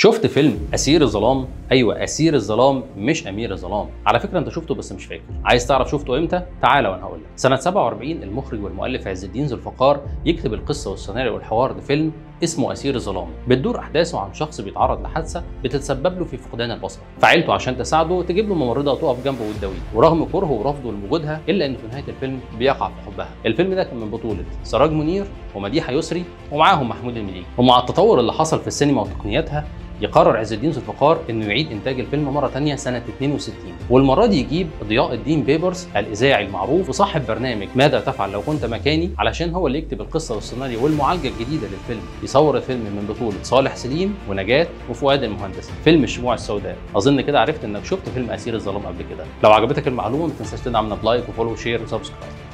شفت فيلم اسير الظلام ايوه اسير الظلام مش امير الظلام على فكره انت شفته بس مش فاكر عايز تعرف شفته امتى تعالى وانا هقول لك سنه 47 المخرج والمؤلف عز الدين ذو الفقار يكتب القصه والسيناريو والحوار لفيلم اسمه اسير الظلام بتدور احداثه عن شخص بيتعرض لحادثه بتتسبب له في فقدان البصر فعيلته عشان تساعده تجيب له ممرضه تقف جنبه وتداويه ورغم كرهه ورفضه لوجودها الا ان في نهايه الفيلم بيقع في حبها الفيلم ده كان من بطوله سراج منير ومديحه يسري ومعاهم محمود المليجي ومع التطور اللي حصل في السينما وتقنياتها يقرر عز الدين ذو الفقار انه يعيد انتاج الفيلم مره ثانيه سنه 62 والمره دي يجيب ضياء الدين بيبرز الاذاعي المعروف وصاحب برنامج ماذا تفعل لو كنت مكاني علشان هو اللي يكتب القصه والسيناريو والمعالجه الجديده للفيلم يصور الفيلم من بطوله صالح سليم ونجاة وفؤاد المهندس فيلم الشموع السوداء اظن كده عرفت انك شفت فيلم اسير الظلام قبل كده لو عجبتك المعلومه ما تنساش تدعمنا بلايك وفولو وشير وسبسكرايب